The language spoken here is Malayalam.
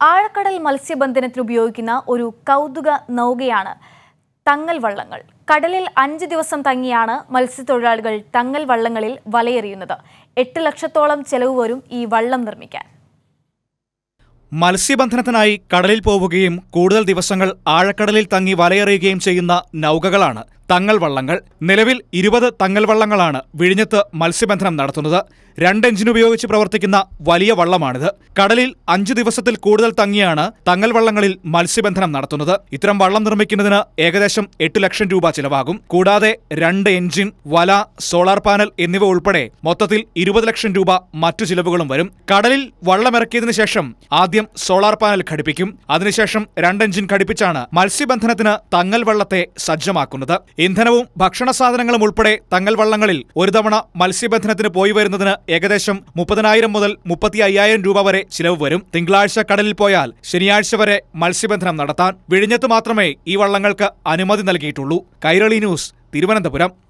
ആഴക്കടൽ മത്സ്യബന്ധനത്തിന് ഉപയോഗിക്കുന്ന ഒരു കൗതുക നൗകയാണ് തങ്ങൽ വള്ളങ്ങൾ കടലിൽ അഞ്ച് ദിവസം തങ്ങിയാണ് മത്സ്യത്തൊഴിലാളികൾ തങ്ങൽ വള്ളങ്ങളിൽ വലയെറിയുന്നത് എട്ട് ലക്ഷത്തോളം ചെലവ് വരും ഈ വള്ളം നിർമ്മിക്കാൻ മത്സ്യബന്ധനത്തിനായി കടലിൽ പോവുകയും കൂടുതൽ ദിവസങ്ങൾ ആഴക്കടലിൽ തങ്ങി വലയെറിയുകയും ചെയ്യുന്ന നൗകകളാണ് തങ്ങൽ വള്ളങ്ങൾ നിലവിൽ ഇരുപത് തങ്ങൽ വള്ളങ്ങളാണ് വിഴിഞ്ഞത്ത് മത്സ്യബന്ധനം നടത്തുന്നത് രണ്ട് എഞ്ചിൻ ഉപയോഗിച്ച് പ്രവർത്തിക്കുന്ന വലിയ വള്ളമാണിത് കടലിൽ അഞ്ചു ദിവസത്തിൽ കൂടുതൽ തങ്ങിയാണ് തങ്ങൽ വള്ളങ്ങളിൽ മത്സ്യബന്ധനം നടത്തുന്നത് ഇത്തരം വള്ളം നിർമ്മിക്കുന്നതിന് ഏകദേശം എട്ട് ലക്ഷം രൂപ ചിലവാകും കൂടാതെ രണ്ട് എഞ്ചിൻ വല സോളാർ പാനൽ എന്നിവ ഉൾപ്പെടെ മൊത്തത്തിൽ ഇരുപത് ലക്ഷം രൂപ മറ്റു ചിലവുകളും വരും കടലിൽ വള്ളമിറക്കിയതിനു ശേഷം ആദ്യം സോളാർ പാനൽ ഘടിപ്പിക്കും അതിനുശേഷം രണ്ട് എഞ്ചിൻ ഘടിപ്പിച്ചാണ് മത്സ്യബന്ധനത്തിന് തങ്ങൽ വള്ളത്തെ സജ്ജമാക്കുന്നത് ഇന്ധനവും ഭക്ഷണ സാധനങ്ങളും ഉൾപ്പെടെ തങ്ങൽ വള്ളങ്ങളിൽ ഒരു തവണ മത്സ്യബന്ധനത്തിന് പോയി വരുന്നതിന് ഏകദേശം മുപ്പതിനായിരം മുതൽ മുപ്പത്തി അയ്യായിരം രൂപ വരെ ചിലവ് വരും തിങ്കളാഴ്ച കടലിൽ പോയാൽ ശനിയാഴ്ച വരെ മത്സ്യബന്ധനം നടത്താൻ വിഴിഞ്ഞത്ത് മാത്രമേ ഈ വള്ളങ്ങൾക്ക് അനുമതി നൽകിയിട്ടുള്ളൂ കൈരളി ന്യൂസ് തിരുവനന്തപുരം